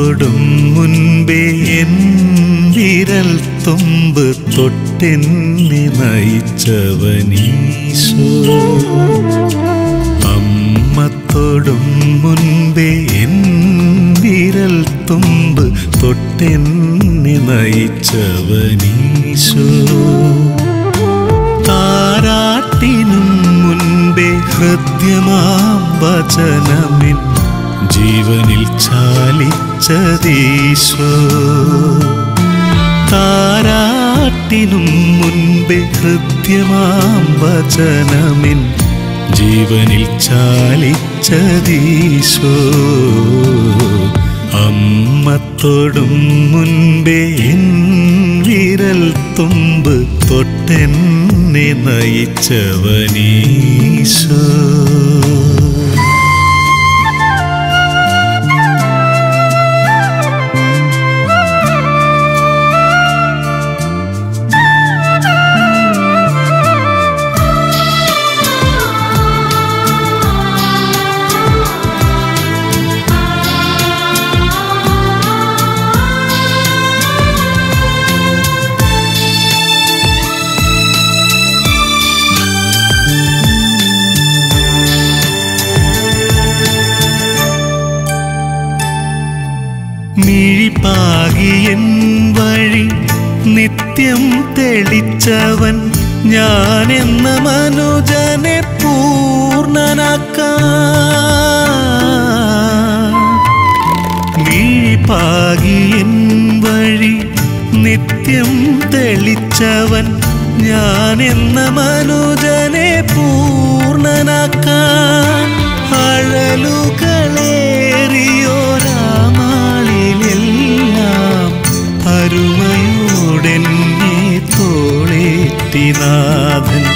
തൊടും മുൻപേ എൻ വിരൽ തുമ്പ് തൊട്ടെന്നെ നയിച്ചവനീശോ അമ്മ തൊടും മുൻപേ എൻ വിരൽ തുമ്പ് തൊട്ടെന്നെ നയിച്ചവനീശോ താരാട്ടിനും മുൻപേ ഹൃദ്യമാം വചനമിൻ ജീവനിൽ ചാലിച്ചതീശോ താരാട്ടിനും മുൻപേ ഹൃദ്യമാം വചനമിൻ ജീവനിൽ ചാലിച്ചതീശോ അമ്മ തൊടും മുൻപേ എൻ വിരൽ തുമ്പ് തൊട്ടെന്നെ നയിച്ചവനീശോ മിഴിപ്പാകിയൻ വഴി നിത്യം തെളിച്ചവൻ ഞാനെന്ന മനുജനെ പൂർണ്ണനാക്കാൻ മിഴിപ്പാകിയൻ വഴി നിത്യം തെളിച്ചവൻ ഞാനെന്ന മനുജനെ പൂർണ്ണനാക്കാൻ അഴലുകളേറിയോരാമാളിലെല്ലാം അരുമയോടെന്നെ തോളേറ്റിനാഥൻ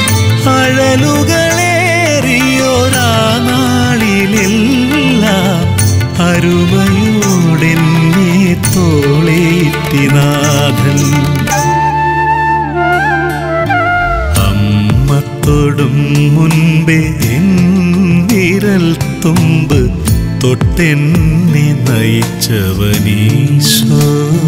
അഴലുകളേറിയോരാനാളിലെല്ലാം അരുമയോടെന്നെ തോളേറ്റിനാഥൻ അമ്മ തൊടും മുൻപേ എൻ വിരൽ തുമ്പ് തൊട്ടെന്നെ നയിച്ചവനീശോ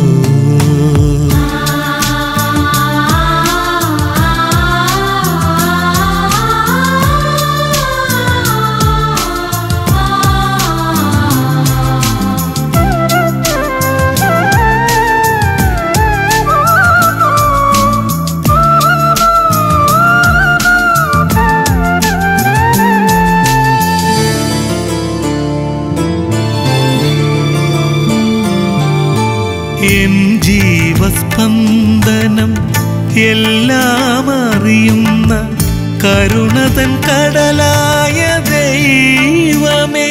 എൻ ജീവസ്പന്ദനം എല്ലാം അറിയുന്ന കരുണതൻ കടലായ ദൈവമേ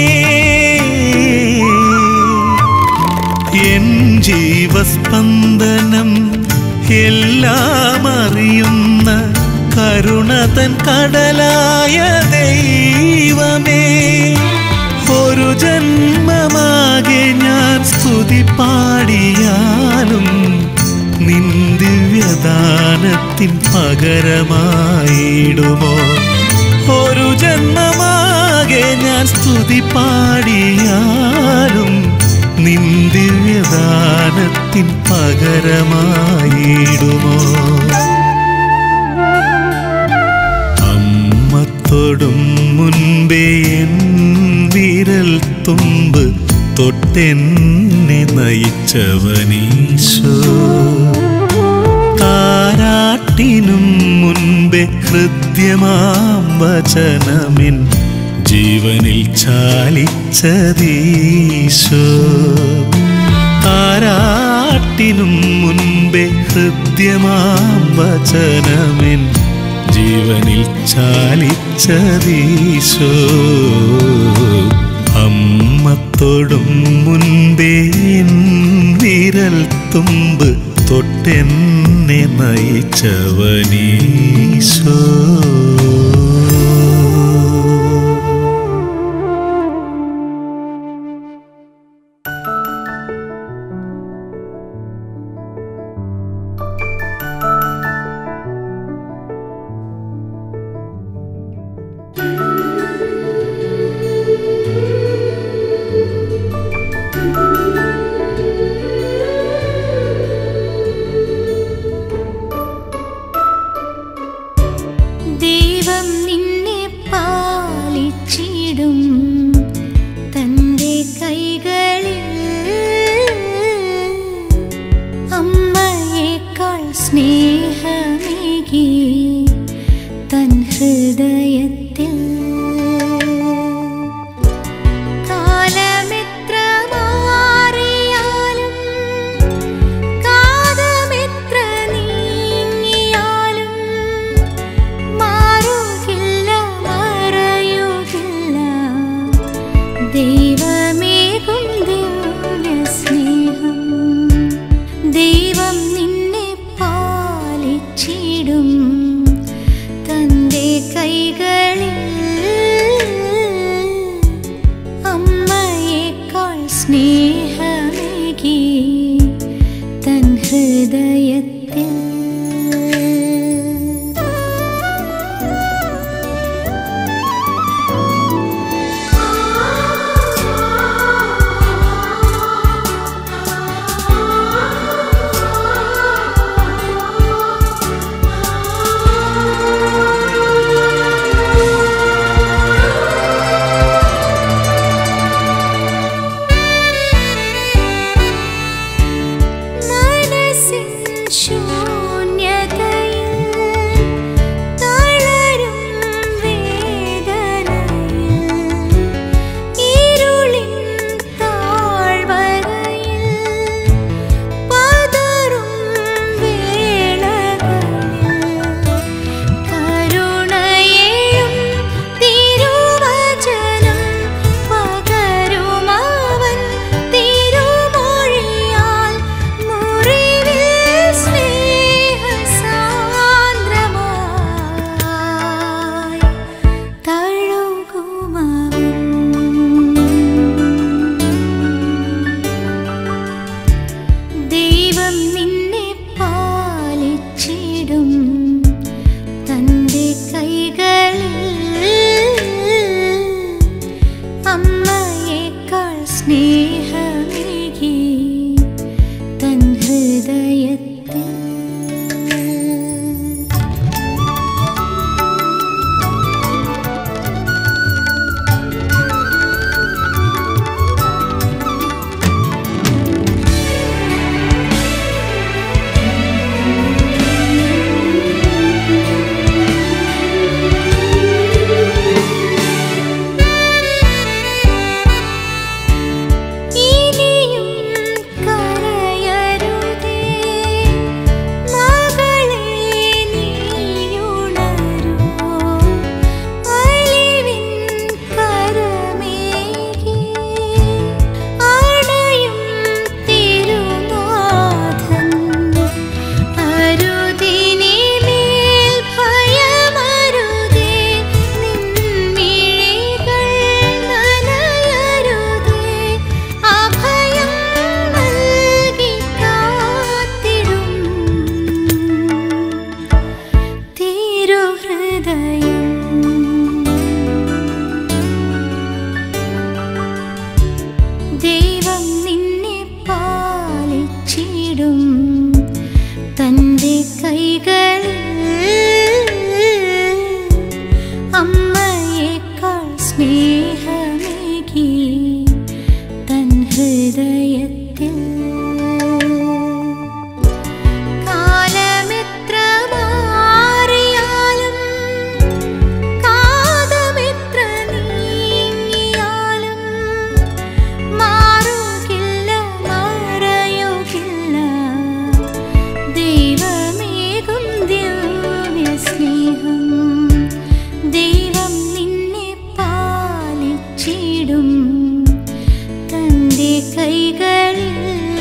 എൻ ജീവസ്പന്ദനം എല്ലാം അറിയുന്ന കരുണതൻ കടലായ ദൈവമേ ഒരു ജന്മമാകെ ഞാൻ സ്തുതി പാടിയാലും നിൻ ദിവ്യദാനത്തിൻ പകരമായിടുമോ ഒരു ജന്മമാകെ ഞാൻ സ്തുതി പാടിയാലും നിൻ ദിവ്യദാനത്തിൻ പകരമായിടുമോ അമ്മ തൊടും മുൻപേ എൻ വിരൽ തുമ്പ് തൊട്ടെന്നെ നയിച്ചവനീശോ താരാട്ടിനും മുൻപേ ഹൃദ്യമാം വചനമിൻ ജീവനിൽ ചാലിച്ചതീശോ താരാട്ടിനും മുൻപേ ഹൃദ്യമാം വചനമിൻ ജീവനിൽ ചാലിച്ചതീശോ അമ്മ തൊടും മുൻപേ എൻ വിരൽ തുമ്പ് തൊട്ടെന്നെ നയിച്ചവനീശോ thank you സ്നേഹമേകി തൻ ഹൃദയത്തിൽ മനസ്സിൻ ശൂന്യതയിൽ തളരും വേദനയിൽ ഇരുളിൻ താഴ്വരയിൽ പതറും വേളകളിൽ കരുണയേയും തിരുവചനം പകരുമവൻ തിരുമൊഴിയാൽ മുറിവിൽ സ്നേഹസാന്ദ്രമായി തഴുകുമവൻ ദൈവം നിന്നെ പാലിച്ചിടും തൻ്റെ കൈകളിൽ അമ്മയേക്കാൾ സ്നേഹമേകി തൻ ഹൃദയത്തിൽ ഇനിയും കരയരുതേ മകളെ നീയുണരൂ അലിവിൻ കരമേകി അടയും തിരുനാഥൻ അരുതിനിമേൽ ഭയമരുതേ നിൻമിഴികൾ നനയരുതേ അഭയം നൽകി കാത്തിടും തിരുഹൃദയം ദൈവം നിന്നെ പാലിച്ചിടും തൻ്റെ കൈകളിൽ അമ്മയേക്കാൾ സ്നേഹമേകി തൻ ഹൃദയത്തിൽ കാലമെത്ര മാറിയാലും കാതമെത്ര നീങ്ങിയാലും മാറുകില്ല മറയുകില്ല ദൈവമേകും ദിവ്യ സ്നേഹം ദൈവം നിന്നെ പാലിച്ചിടും തൻ്റെ കൈകളിൽ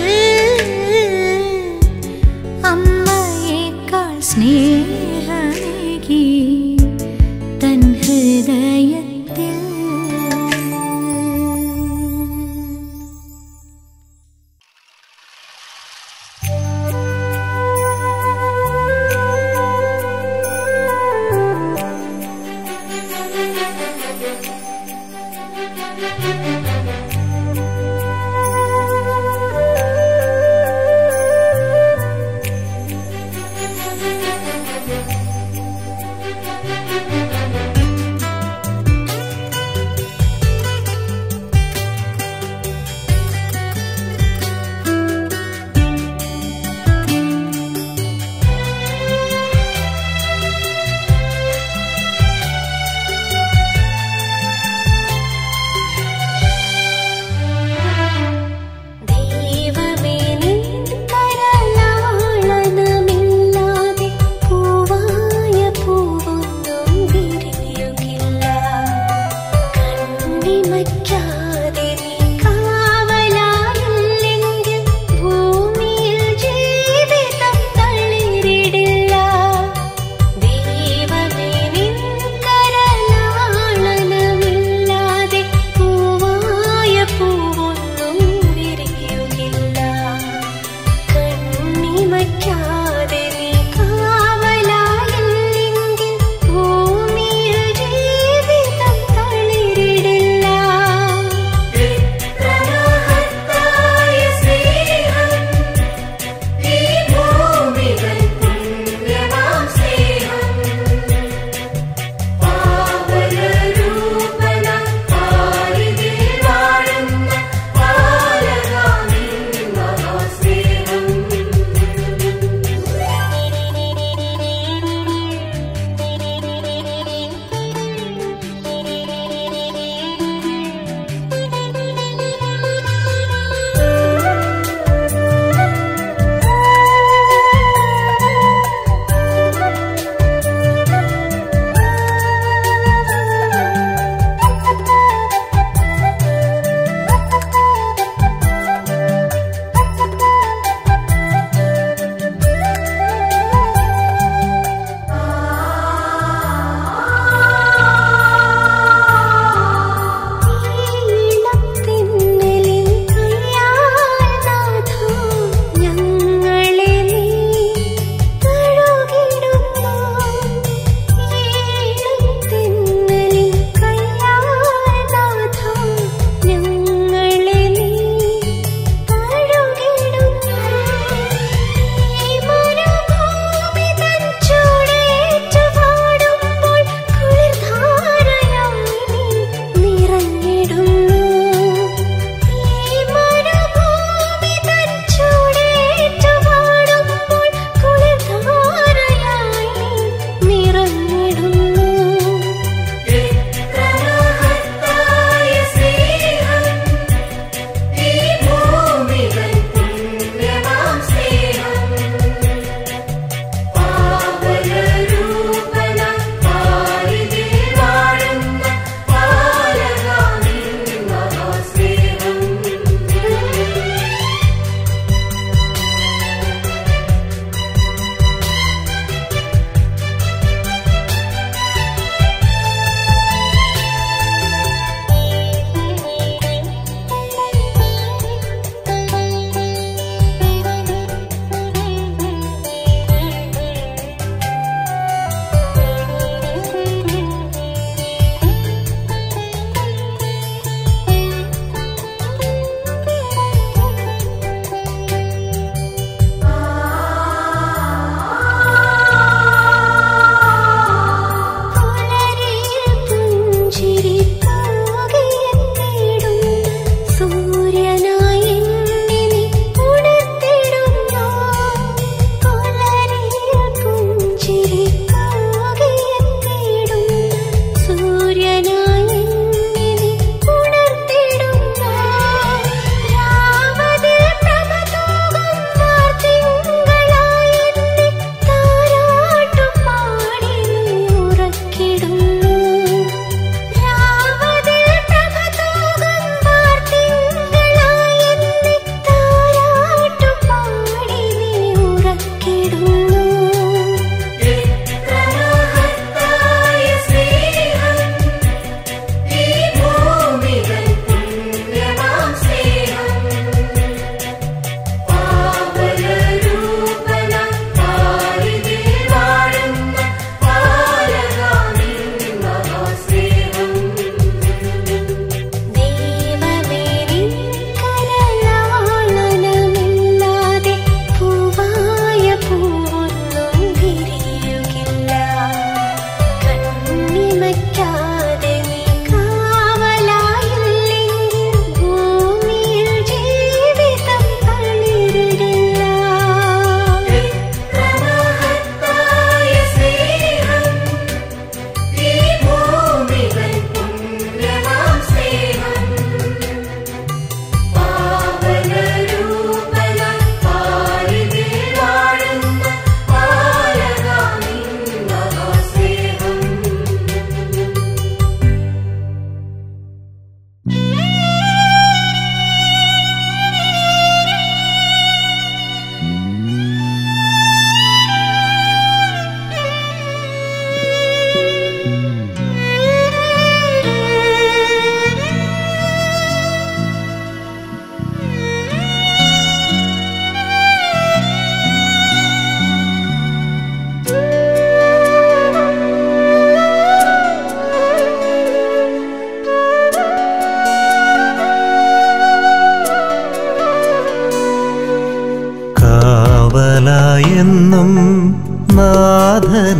അമ്മയേക്കാൾ സ്നേഹമേകി തൻ ഹൃദയത്തിൽ Thank you.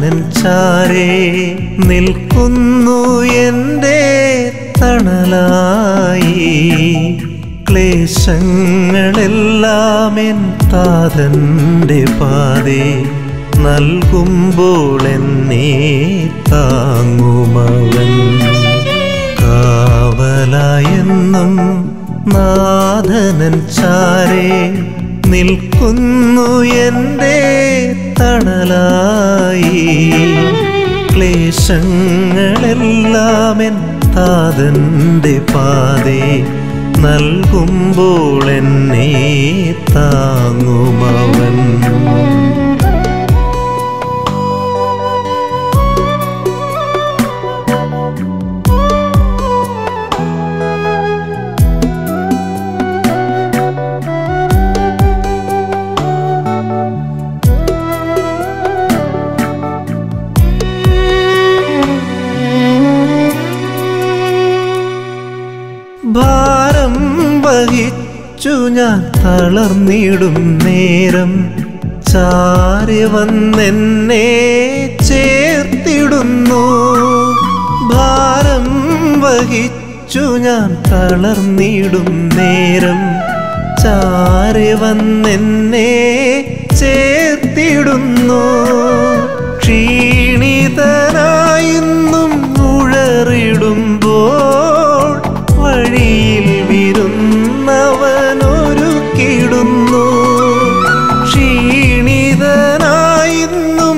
നാഥനൻ ചാരേ നിൽക്കുന്നു എൻ്റെ തണലായി ക്ലേശങ്ങളെല്ലാം എൻ താതൻ്റെ പാതേ നൽകുമ്പോൾ എന്നെ താങ്ങുമവൻ കാവലായെന്നും നാഥനൻ ചാരേ നിൽക്കുന്നു എൻ്റെ തണലായി ക്ലേശങ്ങളെല്ലാം എൻ താതൻ്റെ പാതേ നൽകുമ്പോൾ എന്നെ താങ്ങുമവൻ ഭാരം വഹിച്ചു ഞാൻ തളർന്നിടും നേരം ചാരി വന്നെന്നെ ചേർത്തിടുന്നു ഭാരം വഹിച്ചു ഞാൻ തളർന്നിടും നേരം ചാരി വന്നെന്നെ ചേർത്തിടുന്നു ക്ഷീണിതനായിന്നും ഉഴറിടുമ്പോൾ വഴിയിൽ വിരുന്നവനൊരു കിടുന്നു ക്ഷീണിതനായിന്നും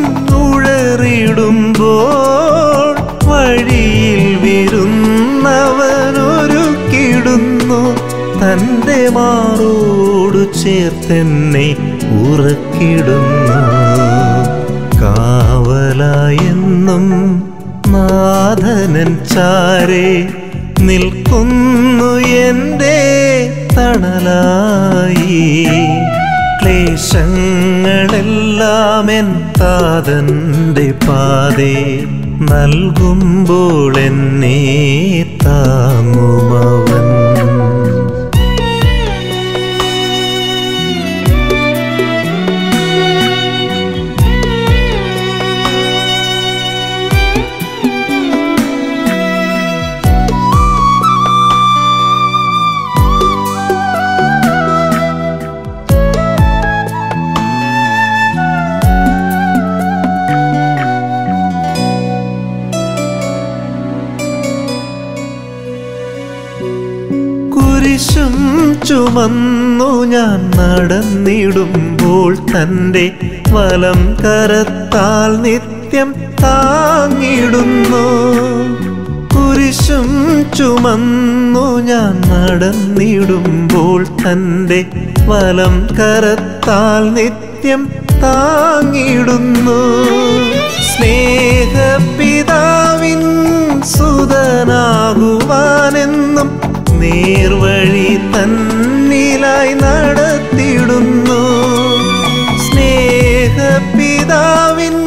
ഉഴറിടുമ്പോൾ വഴിയിൽ വിരുന്നവനൊരു കിടുന്നു തൻ്റെ മാറോടു ചേർത്തെന്നെ ഉറക്കിടുന്നു കാവലായെന്നും നാഥനൻ ചാരേ നിൽക്കുന്നു എൻ്റെ തണലായി ക്ലേശങ്ങളെല്ലാം എൻ താതൻ്റെ പാതേ നൽകുമ്പോൾ എന്നെ താങ്ങുമവൻ കുരിശും ചുമന്നു ഞാൻ നടന്നിടുമ്പോൾ തൻ്റെ വലം കരത്താൽ നിത്യം താങ്ങിടുന്നു കുരിശും ചുമന്നു ഞാൻ നടന്നിടുമ്പോൾ തൻ്റെ വലം കരത്താൽ നിത്യം താങ്ങിടുന്നു സ്നേഹപിതാവിൻ സുതനാകുവാനെന്നും നേർവഴി തന്നിലായി നടത്തിടുന്നു സ്നേഹപിതാവിൻ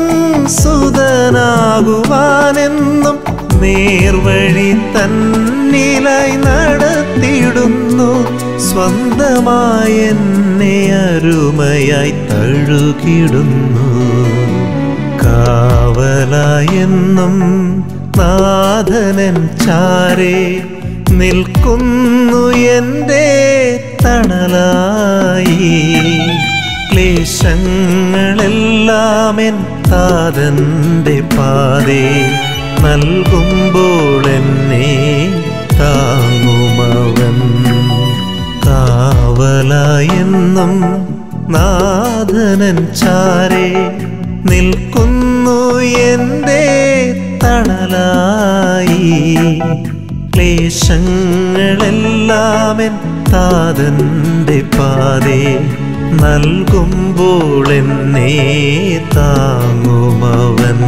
സുതനാകുവാനെന്നും നേർവഴി തന്നിലായി നടത്തിടുന്നു സ്വന്തമായ എന്നെ അരുമയായി തഴുകിടുന്നു കാവലായെന്നും നാഥനൻ ചാരേ നിൽക്കുന്നു എൻ്റെ തണലായി ക്ലേശങ്ങളെല്ലാം എൻ താതൻ്റെ പാതേ നൽകുമ്പോൾ എന്നെ താങ്ങുമവൻ കാവലായെന്നും നാഥനൻ ചാരേ നിൽക്കുന്നു എൻ്റെ തണലായി ക്ലേശങ്ങളെല്ലാം എൻ താതൻ്റെ പാതേ നൽകുമ്പോൾ എന്നെ താങ്ങുമവൻ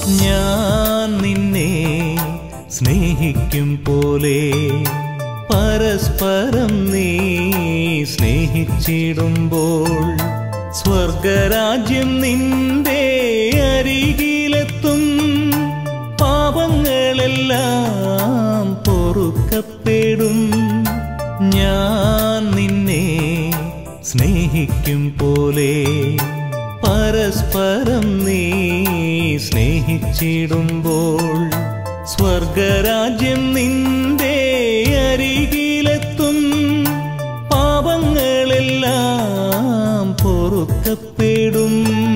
ഞാൻ നിന്നെ സ്നേഹിക്കും പോലെ പരസ്പരം നീ സ്നേഹിച്ചിടുമ്പോൾ സ്വർഗരാജ്യം നിന്റെ അരികിലെത്തും പാപങ്ങളെല്ലാം പൊറുക്കപ്പെടും ഞാൻ നിന്നെ സ്നേഹിക്കും പോലെ പരസ്പരം നീ സ്നേഹിച്ചിടുമ്പോൾ സ്വർഗരാജ്യം നിന്റെ അരികിലെത്തും പാപങ്ങളെല്ലാം പൊറുക്കപ്പെടും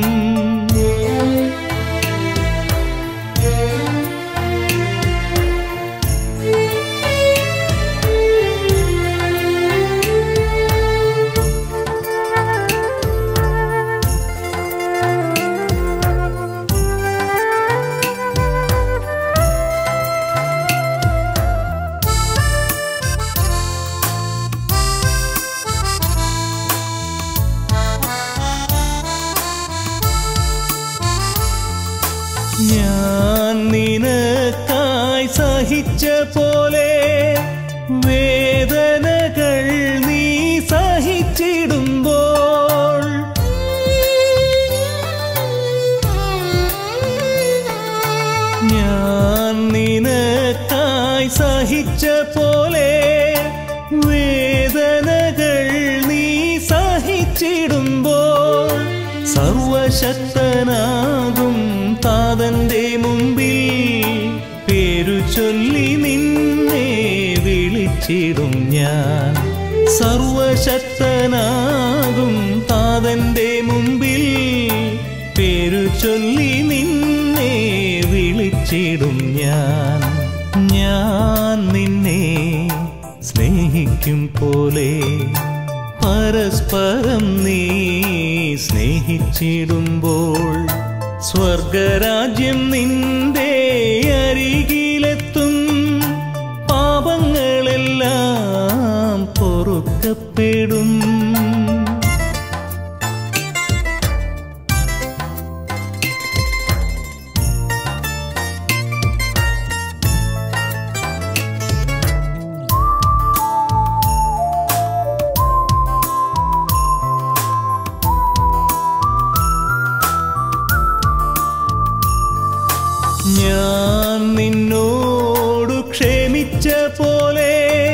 ഞാൻ നിനക്കായി സഹിച്ച പോലെ വേദനകൾ നീ സഹിച്ചിടുമ്പോൾ ഞാൻ നിനക്കായി സഹിച്ച പോലെ വേദനകൾ നീ സഹിച്ചിടുമ്പോൾ സർവശക്തനാകും താതന്റെ മുമ്പിൽ പേരു ചൊല്ലി നിന്നെ വിളിച്ചിടും ഞാൻ സർവശക്തനാകും താതന്റെ മുമ്പിൽ പേരു ചൊല്ലി നിന്നെ വിളിച്ചിടും ഞാൻ ഞാൻ നിന്നെ സ്നേഹിക്കും പോലെ പരസ്പരം നീ സ്നേഹിച്ചിടുമ്പോൾ സ്വർഗരാജ്യം നിന്റെ അരികിലെത്തും പാപങ്ങളെല്ലാം പൊറുക്കപ്പെടും ഞാൻ നിന്നോടു ക്ഷമിച്ച പോലെ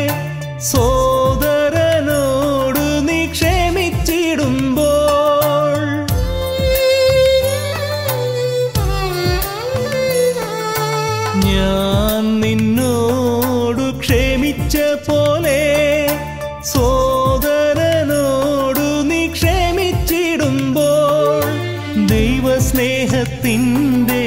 സോദരനോട് നീ ക്ഷമിച്ചിടുമ്പോൾ ഞാൻ നിന്നോടു ക്ഷമിച്ച പോലെ സോദരനോടു നീ ക്ഷമിച്ചിടുമ്പോൾ ദൈവസ്നേഹത്തിൻ്റെ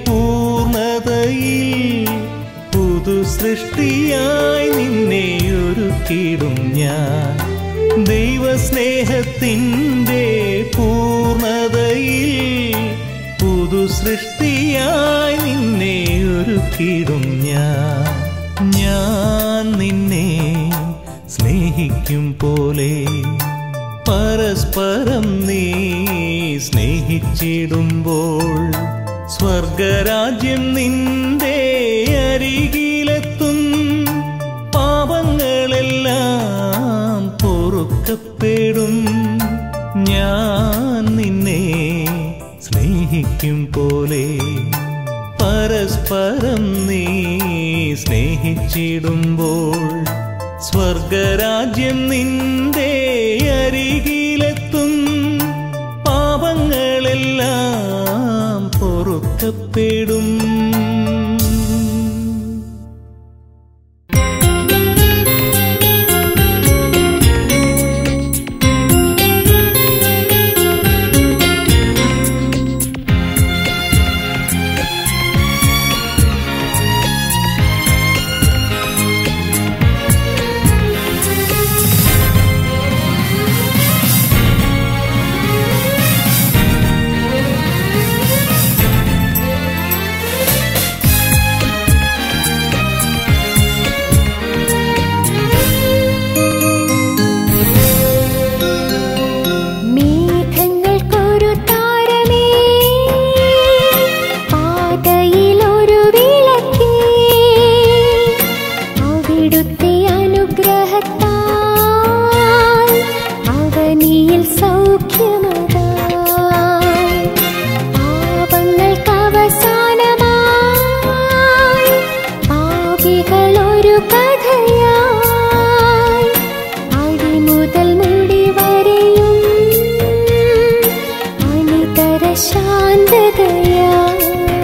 പൂർണ്ണതയിൽ പുതു സൃഷ്ടിയായി നിന്നെ ഒരുക്കിടും ഞാൻ ദൈവസ്നേഹത്തിൻ്റെ പൂർണ്ണതയിൽ പുതു സൃഷ്ടിയായി നിന്നെ ഒരുക്കിടും ഞാൻ ഞാൻ നിന്നെ സ്നേഹിക്കും പോലെ പരസ്പരം നീ സ്നേഹിച്ചിടുമ്പോൾ സ്വർഗരാജ്യം നിന്റെ അരികിലെത്തും പാപങ്ങളെല്ലാം പൊറുക്കപ്പെടും ഞാൻ നിന്നെ സ്നേഹിക്കും പോലെ പരസ്പരം നീ സ്നേഹിച്ചിടുമ്പോൾ സ്വർഗരാജ്യം നിന്റെ അരികിലെത്തും പാപങ്ങളെല്ലാം പൊറുക്കപ്പെടും പരശാന്തതയാ